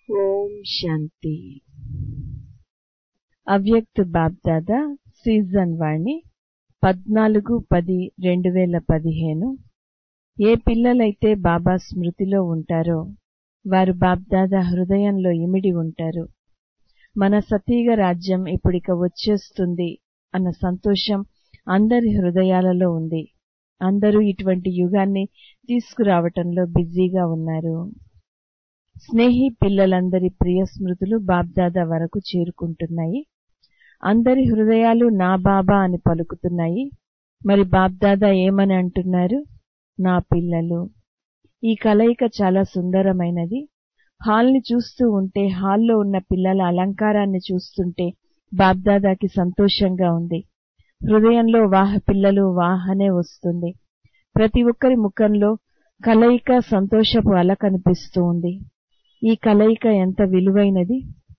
ఓం శాంతి అవ్యక్త్ BapDada season వాణి పద్నాలుగు పది రెండు వేల పదిహేను ఏ పిల్లలైతే బాబా స్మృతిలో ఉంటారో వారు బాబ్దాదా హృదయంలో ఇమిడి ఉంటారు మన సతీగ రాజ్యం ఇప్పుడిక వచ్చేస్తుంది అన్న సంతోషం అందరి హృదయాలలో ఉంది అందరూ ఇటువంటి యుగాన్ని తీసుకురావటంలో బిజీగా ఉన్నారు స్నేహి పిల్లలందరి ప్రియ స్మృతులు బాబ్దాదా వరకు చేరుకుంటున్నాయి అందరి హృదయాలు నా బాబా అని పలుకుతున్నాయి మరి బాబ్దాదా ఏమని అంటున్నారు నా పిల్లలు ఈ కలయిక చాలా సుందరమైనది హాల్ని చూస్తూ ఉంటే హాల్లో ఉన్న పిల్లల అలంకారాన్ని చూస్తుంటే బాబ్దాదాకి సంతోషంగా ఉంది హృదయంలో వాహ పిల్లలు వాహనే వస్తుంది ప్రతి ఒక్కరి ముఖంలో కలయిక సంతోషపు అల కనిపిస్తూ ఉంది ఈ కలయిక ఎంత విలువైనది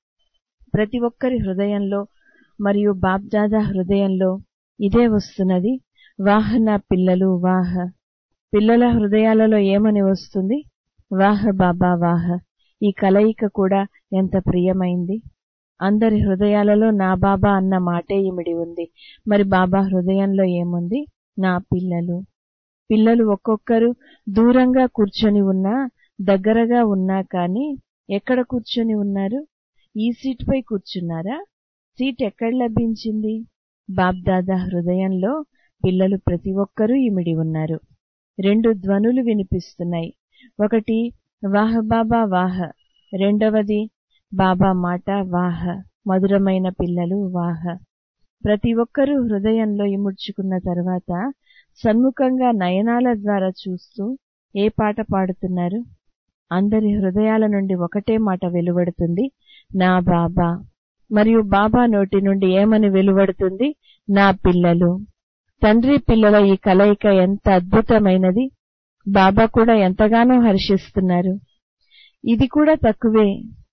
ప్రతి ఒక్కరి హృదయంలో మరియు బాబ్దాదా హృదయంలో ఇదే వస్తున్నది వాహన పిల్లలు వాహ పిల్లల హృదయాలలో ఏమని వస్తుంది వాహ బాబా వాహ ఈ కలయిక కూడా ఎంత ప్రియమైంది అందరి హృదయాలలో నా బాబా అన్న మాటే ఇమిడి ఉంది మరి బాబా హృదయంలో ఏముంది నా పిల్లలు పిల్లలు ఒక్కొక్కరు దూరంగా కూర్చొని ఉన్నా దగ్గరగా ఉన్నా కానీ ఎక్కడ కూర్చొని ఉన్నారు ఈ సీట్ పై కూర్చున్నారా సీట్ ఎక్కడ లభించింది బాబ్దాదా హృదయంలో పిల్లలు ప్రతి ఒక్కరూ ఇమిడి ఉన్నారు రెండు ధ్వనులు వినిపిస్తున్నాయి ఒకటి వాహ బాబా వాహ రెండవది బాబా మాట వాహ మధురమైన పిల్లలు వాహ ప్రతి ఒక్కరూ హృదయంలో ఇముడ్చుకున్న తర్వాత సన్ముఖంగా నయనాల ద్వారా చూస్తూ ఏ పాట పాడుతున్నారు అందరి హృదయాల నుండి ఒకటే మాట వెలువడుతుంది నా బాబా మరియు బాబా నోటి నుండి ఏమని వెలువడుతుంది నా పిల్లలు తండ్రి పిల్లల ఈ కలయిక ఎంత అద్భుతమైనది బాబా కూడా ఎంతగానో హర్షిస్తున్నారు ఇది కూడా తక్కువే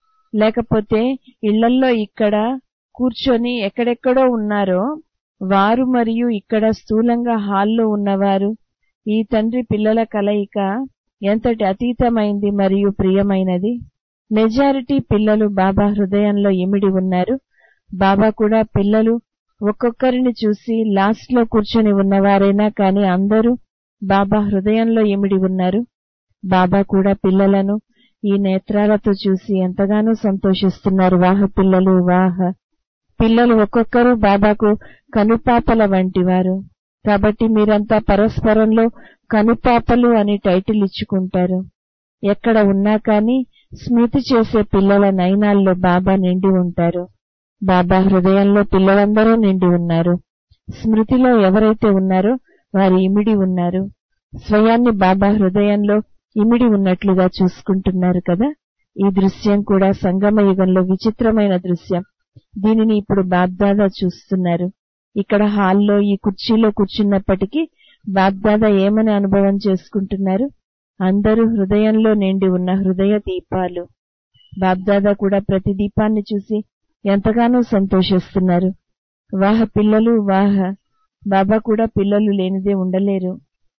లేకపోతే ఇళ్లల్లో ఇక్కడ కూర్చొని ఎక్కడెక్కడో ఉన్నారో వారు మరియు ఇక్కడ స్థూలంగా హాల్లో ఉన్నవారు ఈ తండ్రి పిల్లల కలయిక ఎంతటి అతీతమైంది మరియు ప్రియమైనది మెజారిటీ పిల్లలు బాబా హృదయంలో ఇమిడి ఉన్నారు బాబా కూడా పిల్లలు ఒక్కొక్కరిని చూసి లాస్ట్ లో కూర్చొని ఉన్నవారైనా కానీ అందరూ బాబా హృదయంలో ఇమిడి ఉన్నారు బాబా కూడా పిల్లలను ఈ నేత్రాలతో చూసి ఎంతగానో సంతోషిస్తున్నారు వాహ పిల్లలు వాహ పిల్లలు ఒక్కొక్కరు బాబాకు కనుపాపల వంటివారు కాబట్టి మీరంతా పరస్పరంలో కనుపాపలు అని టైటిల్ ఇచ్చుకుంటారు ఎక్కడ ఉన్నా కానీ స్మృతి చేసే పిల్లల నయనాల్లో బాబా నిండి ఉంటారు బాబా హృదయంలో పిల్లలందరూ నిండి ఉన్నారు స్మృతిలో ఎవరైతే ఉన్నారో వారు ఇమిడి ఉన్నారు స్వయాన్ని బాబా హృదయంలో ఇమిడి ఉన్నట్లుగా చూసుకుంటున్నారు కదా ఈ దృశ్యం కూడా సంగమ యుగంలో విచిత్రమైన దృశ్యం దీనిని ఇప్పుడు బాబ్దాదా చూస్తున్నారు ఇక్కడ హాల్లో ఈ కుర్చీలో కూర్చున్నప్పటికీ బాబ్దాదా ఏమని అనుభవం చేసుకుంటున్నారు అందరూ హృదయంలో నిండి ఉన్న హృదయ దీపాలు బాబ్దాదా కూడా ప్రతి దీపాన్ని చూసి ఎంతగానో సంతోషిస్తున్నారు వాహ పిల్లలు వాహ బాబా కూడా పిల్లలు లేనిదే ఉండలేరు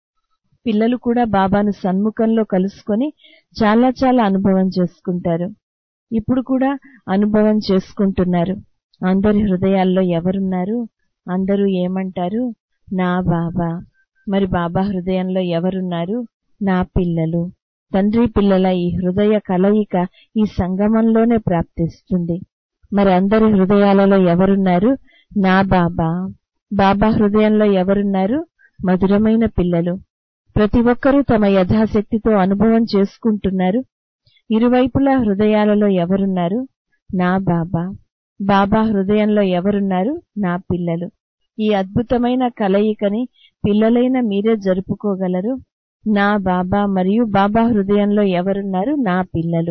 పిల్లలు కూడా బాబాను సన్ముఖంలో కలుసుకొని చాలా చాలా అనుభవం చేసుకుంటారు ఇప్పుడు కూడా అనుభవం చేసుకుంటున్నారు అందరి హృదయాల్లో ఎవరున్నారు అందరూ ఏమంటారు నా బాబా మరి బాబా హృదయంలో ఎవరున్నారు నా పిల్లలు తండ్రి పిల్లల ఈ హృదయ కలయిక ఈ సంగమంలోనే ప్రాప్తిస్తుంది మరి అందరి హృదయాలలో ఎవరున్నారు నా బాబా బాబా హృదయంలో ఎవరున్నారు మధురమైన పిల్లలు ప్రతి ఒక్కరూ తమ యథాశక్తితో అనుభవం చేసుకుంటున్నారు ఇరువైపులా హృదయాలలో ఎవరున్నారు నా బాబా బాబా హృదయంలో ఎవరున్నారు నా పిల్లలు ఈ అద్భుతమైన కలయికని పిల్లలైన మీరే జరుపుకోగలరు నా బాబా మరియు బాబా హృదయంలో ఎవరున్నారు నా పిల్లలు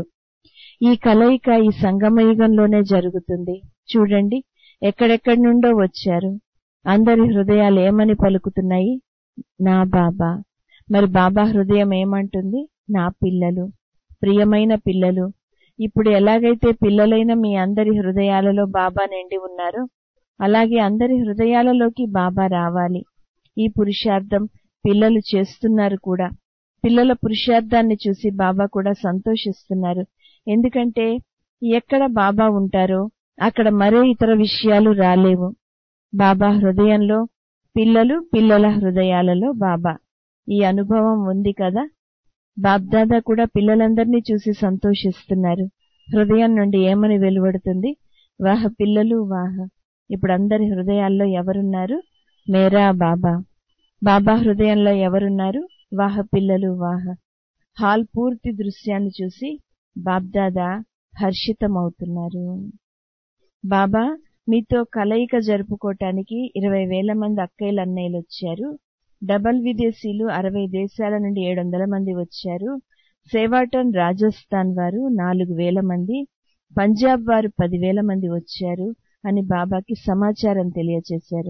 ఈ కలయిక ఈ సంగమయుగంలోనే జరుగుతుంది చూడండి ఎక్కడెక్కడి నుండో వచ్చారు అందరి హృదయాలు ఏమని పలుకుతున్నాయి నా బాబా మరి బాబా హృదయం ఏమంటుంది నా పిల్లలు ప్రియమైన పిల్లలు ఇప్పుడు ఎలాగైతే పిల్లలైన మీ అందరి హృదయాలలో బాబా నిండి ఉన్నారో అలాగే అందరి హృదయాలలోకి బాబా రావాలి ఈ పురుషార్థం పిల్లలు చేస్తున్నారు కూడా పిల్లల పురుషార్థాన్ని చూసి బాబా కూడా సంతోషిస్తున్నారు ఎందుకంటే ఎక్కడ బాబా ఉంటారో అక్కడ మరే ఇతర విషయాలు రాలేవు బాబా హృదయంలో పిల్లలు పిల్లల హృదయాలలో బాబా ఈ అనుభవం ఉంది కదా బాబ్దాదా కూడా పిల్లలందరినీ చూసి సంతోషిస్తున్నారు హృదయం నుండి ఏమని వెలువడుతుంది వాహ పిల్లలు వాహ ఇప్పుడు అందరి హృదయాల్లో ఎవరున్నారు మేరా బాబా బాబా హృదయంలో ఎవరున్నారు వాహ పిల్లలు వాహ హాల్ పూర్తి దృశ్యాన్ని చూసి బాబ్దాదా హర్షితమవుతున్నారు బాబా మీతో కలయిక జరుపుకోవటానికి ఇరవై వేల మంది అక్కయ్యలు అన్నయ్యలు వచ్చారు డబల్ విదేశీలు అరవై దేశాల నుండి ఏడు వందల మంది వచ్చారు సేవాటన్ రాజస్థాన్ వారు నాలుగు వేల మంది పంజాబ్ వారు పదివేల మంది వచ్చారు అని బాబాకి సమాచారం తెలియచేశారు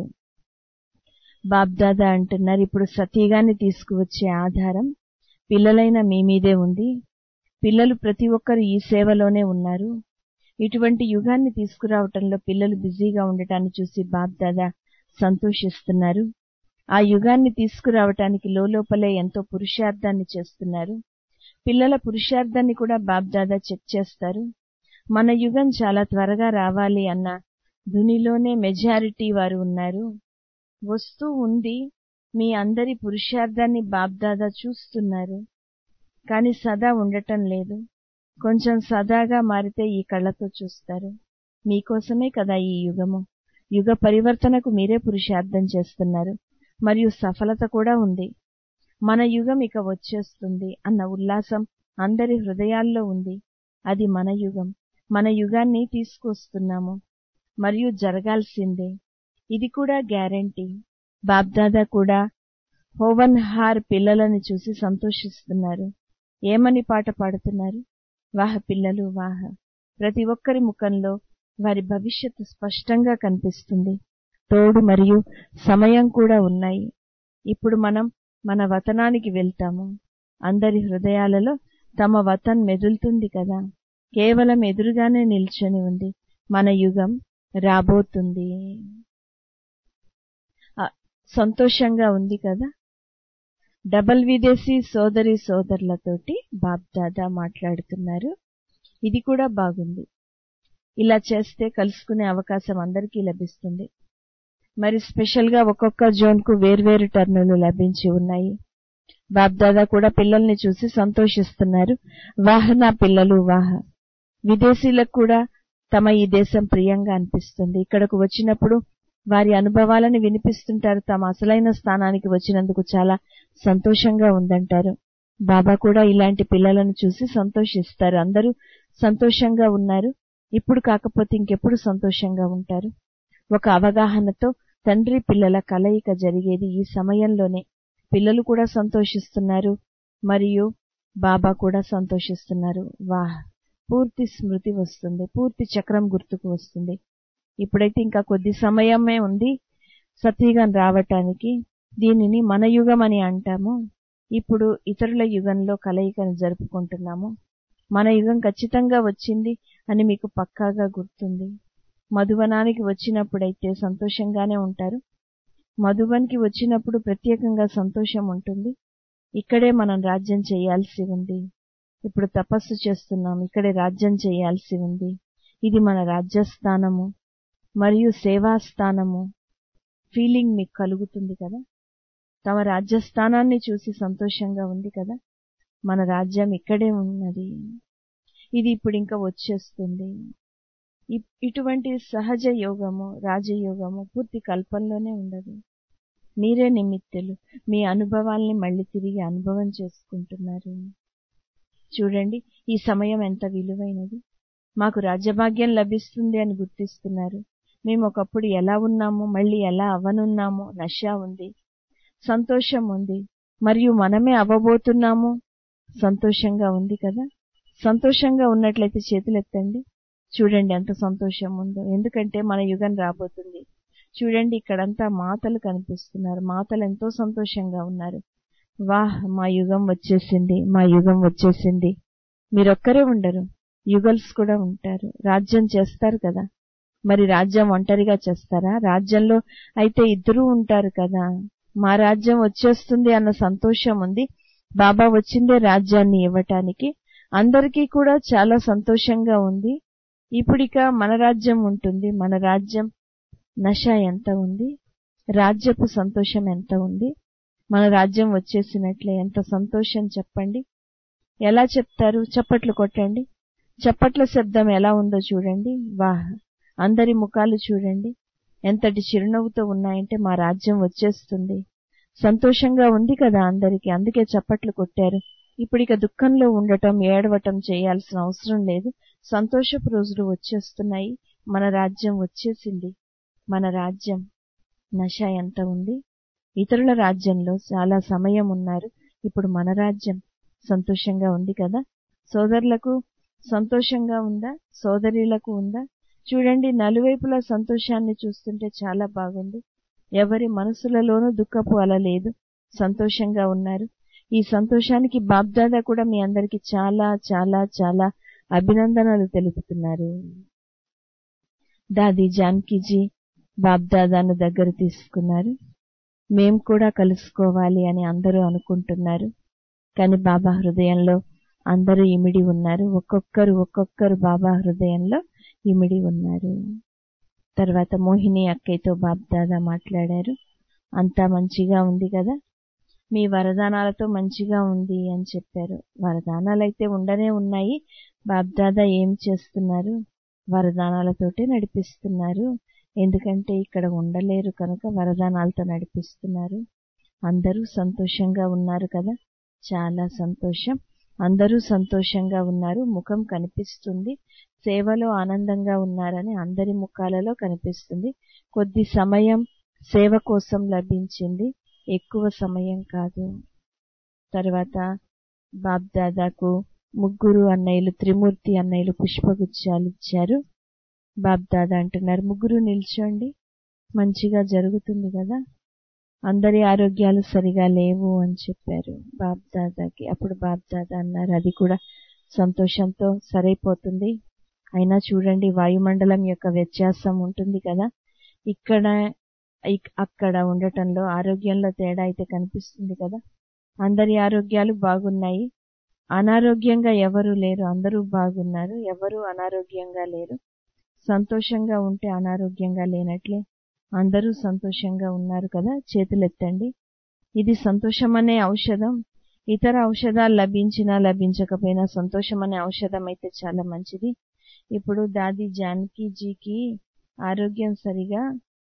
బాబ్దాదా అంటున్నారు ఇప్పుడు సతీగాన్ని తీసుకువచ్చే ఆధారం పిల్లలైన మీ మీదే ఉంది పిల్లలు ప్రతి ఒక్కరు ఈ సేవలోనే ఉన్నారు ఇటువంటి యుగాన్ని తీసుకురావటంలో పిల్లలు బిజీగా ఉండటాన్ని చూసి బాబ్దాదా సంతోషిస్తున్నారు ఆ యుగాన్ని తీసుకురావటానికి లోపలే ఎంతో పురుషార్థాన్ని చేస్తున్నారు పిల్లల పురుషార్థాన్ని కూడా బాబ్దాదా చెక్ చేస్తారు మన యుగం చాలా త్వరగా రావాలి అన్న ధునిలోనే మెజారిటీ వారు ఉన్నారు వస్తూ ఉంది మీ అందరి పురుషార్థాన్ని బాబ్దాదా చూస్తున్నారు కాని సదా ఉండటం లేదు కొంచెం సదాగా మారితే ఈ కళ్ళతో చూస్తారు మీకోసమే కదా ఈ యుగము యుగ పరివర్తనకు మీరే పురుషార్థం చేస్తున్నారు మరియు సఫలత కూడా ఉంది మన యుగం ఇక వచ్చేస్తుంది అన్న ఉల్లాసం అందరి హృదయాల్లో ఉంది అది మన యుగం మన యుగాన్ని తీసుకొస్తున్నాము మరియు జరగాల్సిందే ఇది కూడా గ్యారంటీ బాబ్దాదా కూడా హోవన్ హార్ పిల్లలను చూసి సంతోషిస్తున్నారు ఏమని పాట పాడుతున్నారు వాహ పిల్లలు వాహ ప్రతి ఒక్కరి ముఖంలో వారి భవిష్యత్తు స్పష్టంగా కనిపిస్తుంది తోడు మరియు సమయం కూడా ఉన్నాయి ఇప్పుడు మనం మన వతనానికి వెళ్తాము అందరి హృదయాలలో తమ వతన్ మెదులుతుంది కదా కేవలం ఎదురుగానే నిల్చొని ఉంది మన యుగం రాబోతుంది సంతోషంగా ఉంది కదా డబల్ విదేశీ సోదరి సోదరులతోటి బాబ్దాదా మాట్లాడుతున్నారు ఇది కూడా బాగుంది ఇలా చేస్తే కలుసుకునే అవకాశం అందరికీ లభిస్తుంది మరి స్పెషల్ గా ఒక్కొక్క జోన్ కు వేర్వేరు టర్నులు లభించి ఉన్నాయి బాబ్దాదా కూడా పిల్లల్ని చూసి సంతోషిస్తున్నారు వాహ నా పిల్లలు వాహ విదేశీలకు కూడా తమ ఈ దేశం ప్రియంగా అనిపిస్తుంది ఇక్కడకు వచ్చినప్పుడు వారి అనుభవాలను వినిపిస్తుంటారు తమ అసలైన స్థానానికి వచ్చినందుకు చాలా సంతోషంగా ఉందంటారు బాబా కూడా ఇలాంటి పిల్లలను చూసి సంతోషిస్తారు అందరూ సంతోషంగా ఉన్నారు ఇప్పుడు కాకపోతే ఇంకెప్పుడు సంతోషంగా ఉంటారు ఒక అవగాహనతో తండ్రి పిల్లల కలయిక జరిగేది ఈ సమయంలోనే పిల్లలు కూడా సంతోషిస్తున్నారు మరియు బాబా కూడా సంతోషిస్తున్నారు వాహ్ పూర్తి స్మృతి వస్తుంది పూర్తి చక్రం గుర్తుకు వస్తుంది ఇప్పుడైతే ఇంకా కొద్ది సమయమే ఉంది సతీగం రావటానికి దీనిని మన యుగం అని అంటాము ఇప్పుడు ఇతరుల యుగంలో కలయికను జరుపుకుంటున్నాము మన యుగం ఖచ్చితంగా వచ్చింది అని మీకు పక్కాగా గుర్తుంది మధువనానికి వచ్చినప్పుడైతే సంతోషంగానే ఉంటారు మధువన్కి వచ్చినప్పుడు ప్రత్యేకంగా సంతోషం ఉంటుంది ఇక్కడే మనం రాజ్యం చేయాల్సి ఉంది ఇప్పుడు తపస్సు చేస్తున్నాం ఇక్కడే రాజ్యం చేయాల్సి ఉంది ఇది మన రాజ్యస్థానము మరియు సేవాస్థానము ఫీలింగ్ మీకు కలుగుతుంది కదా తమ రాజ్యస్థానాన్ని చూసి సంతోషంగా ఉంది కదా మన రాజ్యం ఇక్కడే ఉన్నది ఇది ఇప్పుడు ఇంకా వచ్చేస్తుంది ఇటువంటి సహజ యోగము రాజయోగము పూర్తి కల్పంలోనే ఉండదు మీరే నిమిత్తులు మీ అనుభవాల్ని మళ్ళీ తిరిగి అనుభవం చేసుకుంటున్నారు చూడండి ఈ సమయం ఎంత విలువైనది మాకు రాజ్యభాగ్యం లభిస్తుంది అని గుర్తిస్తున్నారు మేము ఒకప్పుడు ఎలా ఉన్నాము మళ్ళీ ఎలా అవనున్నాము నష ఉంది సంతోషం ఉంది మరియు మనమే అవ్వబోతున్నాము సంతోషంగా ఉంది కదా సంతోషంగా ఉన్నట్లయితే చేతులెత్తండి చూడండి ఎంత సంతోషం ఉందో ఎందుకంటే మన యుగం రాబోతుంది చూడండి ఇక్కడంతా మాతలు కనిపిస్తున్నారు మాతలు ఎంతో సంతోషంగా ఉన్నారు వాహ్ మా యుగం వచ్చేసింది మా యుగం వచ్చేసింది మీరొక్కరే ఉండరు యుగల్స్ కూడా ఉంటారు రాజ్యం చేస్తారు కదా మరి రాజ్యం ఒంటరిగా చేస్తారా రాజ్యంలో అయితే ఇద్దరూ ఉంటారు కదా మా రాజ్యం వచ్చేస్తుంది అన్న సంతోషం ఉంది బాబా వచ్చిందే రాజ్యాన్ని ఇవ్వటానికి అందరికీ కూడా చాలా సంతోషంగా ఉంది ఇప్పుడిక మన రాజ్యం ఉంటుంది మన రాజ్యం నష ఎంత ఉంది రాజ్యపు సంతోషం ఎంత ఉంది మన రాజ్యం వచ్చేసినట్లే ఎంత సంతోషం చెప్పండి ఎలా చెప్తారు చప్పట్లు కొట్టండి చప్పట్ల శబ్దం ఎలా ఉందో చూడండి వాహ్ అందరి ముఖాలు చూడండి ఎంతటి చిరునవ్వుతో ఉన్నాయంటే మా రాజ్యం వచ్చేస్తుంది సంతోషంగా ఉంది కదా అందరికీ అందుకే చప్పట్లు కొట్టారు ఇప్పుడు ఇక దుఃఖంలో ఉండటం ఏడవటం చేయాల్సిన అవసరం లేదు సంతోషపు రోజులు వచ్చేస్తున్నాయి మన రాజ్యం వచ్చేసింది మన రాజ్యం నష ఎంత ఉంది ఇతరుల రాజ్యంలో చాలా సమయం ఉన్నారు ఇప్పుడు మన రాజ్యం సంతోషంగా ఉంది కదా సోదరులకు సంతోషంగా ఉందా సోదరులకు ఉందా చూడండి నలువైపులా సంతోషాన్ని చూస్తుంటే చాలా బాగుంది ఎవరి మనసులలోనూ దుఃఖపు అల లేదు సంతోషంగా ఉన్నారు ఈ సంతోషానికి బాబ్దాదా కూడా మీ అందరికి చాలా చాలా చాలా అభినందనలు తెలుపుతున్నారు దాది జానకీజీ బాబ్దాదాను దగ్గర తీసుకున్నారు మేం కూడా కలుసుకోవాలి అని అందరూ అనుకుంటున్నారు కానీ బాబా హృదయంలో అందరూ ఇమిడి ఉన్నారు ఒక్కొక్కరు ఒక్కొక్కరు బాబా హృదయంలో ఇమిడి ఉన్నారు తర్వాత మోహిని అక్కయ్యతో బాబ్దాదా మాట్లాడారు అంతా మంచిగా ఉంది కదా మీ వరదానాలతో మంచిగా ఉంది అని చెప్పారు వరదానాలైతే ఉండనే ఉన్నాయి బాబ్దాదా ఏం చేస్తున్నారు వరదానాలతోటే నడిపిస్తున్నారు ఎందుకంటే ఇక్కడ ఉండలేరు కనుక వరదానాలతో నడిపిస్తున్నారు అందరూ సంతోషంగా ఉన్నారు కదా చాలా సంతోషం అందరూ సంతోషంగా ఉన్నారు ముఖం కనిపిస్తుంది సేవలో ఆనందంగా ఉన్నారని అందరి ముఖాలలో కనిపిస్తుంది కొద్ది సమయం సేవ కోసం లభించింది ఎక్కువ సమయం కాదు తర్వాత బాబ్దాదాకు ముగ్గురు అన్నయ్యలు త్రిమూర్తి అన్నయ్యలు పుష్పగుచ్చాలు ఇచ్చారు బాబ్దాదా అంటున్నారు ముగ్గురు నిల్చోండి మంచిగా జరుగుతుంది కదా అందరి ఆరోగ్యాలు సరిగా లేవు అని చెప్పారు బాబ్దాదాకి అప్పుడు బాబ్దాదా అన్నారు అది కూడా సంతోషంతో సరైపోతుంది అయినా చూడండి వాయుమండలం యొక్క వ్యత్యాసం ఉంటుంది కదా ఇక్కడ అక్కడ ఉండటంలో ఆరోగ్యంలో తేడా అయితే కనిపిస్తుంది కదా అందరి ఆరోగ్యాలు బాగున్నాయి అనారోగ్యంగా ఎవరు లేరు అందరూ బాగున్నారు ఎవరు అనారోగ్యంగా లేరు సంతోషంగా ఉంటే అనారోగ్యంగా లేనట్లే అందరూ సంతోషంగా ఉన్నారు కదా చేతులెత్తండి ఇది సంతోషం అనే ఔషధం ఇతర ఔషధాలు లభించినా లభించకపోయినా సంతోషం అనే ఔషధం అయితే చాలా మంచిది ఇప్పుడు దాది జానకీజీకి ఆరోగ్యం సరిగా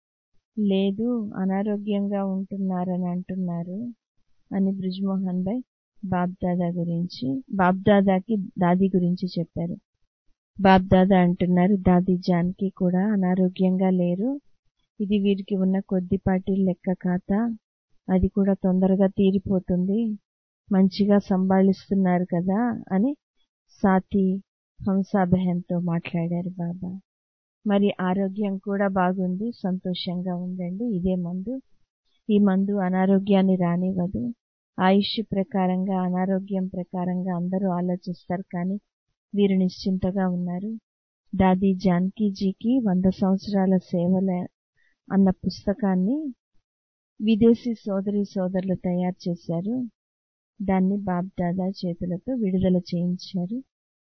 లేదు అనారోగ్యంగా ఉంటున్నారని అంటున్నారు అని బ్రిజ్మోహన్ భాయ్ బాబ్దాదా గురించి బాబ్దాదాకి దాది గురించి చెప్పారు బాబ్దాదా అంటున్నారు దాది జానకి కూడా అనారోగ్యంగా లేరు ఇది వీరికి ఉన్న కొద్దిపాటి లెక్క ఖాతా అది కూడా తొందరగా తీరిపోతుంది మంచిగా సంభాళిస్తున్నారు కదా అని సాతి హంసాబహన్తో మాట్లాడారు బాబా మరి ఆరోగ్యం కూడా బాగుంది సంతోషంగా ఉండండి ఇదే మందు ఈ మందు అనారోగ్యాన్ని రానివ్వదు ఆయుష్ ప్రకారంగా అనారోగ్యం ప్రకారంగా అందరూ ఆలోచిస్తారు కానీ వీరు నిశ్చింతగా ఉన్నారు దాది జానకీజీకి వంద సంవత్సరాల సేవల అన్న పుస్తకాన్ని విదేశీ సోదరి సోదరులు తయారు చేశారు దాన్ని బాబ్దాదా చేతులతో విడుదల చేయించారు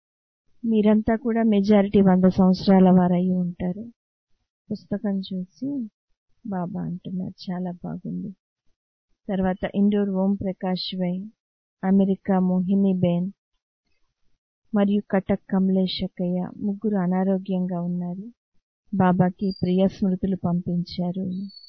మీరంతా కూడా మెజారిటీ వంద సంవత్సరాల వారయి ఉంటారు పుస్తకం చూసి బాబా అంటున్నారు చాలా బాగుంది తర్వాత ఇండోర్ ఓం ప్రకాష్ వై అమెరికా మోహిని బేన్ మరియు కటక్ కమలేష్ అక్కయ్య ముగ్గురు అనారోగ్యంగా ఉన్నారు బాబాకి ప్రియ స్మృతులు పంపించారు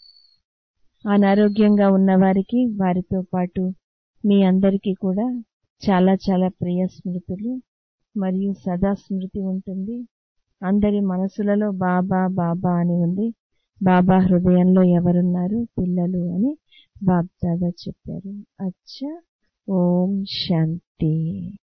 అనారోగ్యంగా ఉన్నవారికి వారితో పాటు మీ అందరికీ కూడా చాలా చాలా ప్రియ స్మృతులు మరియు సదా స్మృతి ఉంటుంది అందరి మనసులలో బాబా బాబా అని ఉంది బాబా హృదయంలో ఎవరున్నారు పిల్లలు అని బాబ్దాదా చెప్పారు అచ్చా ఓం శాంతి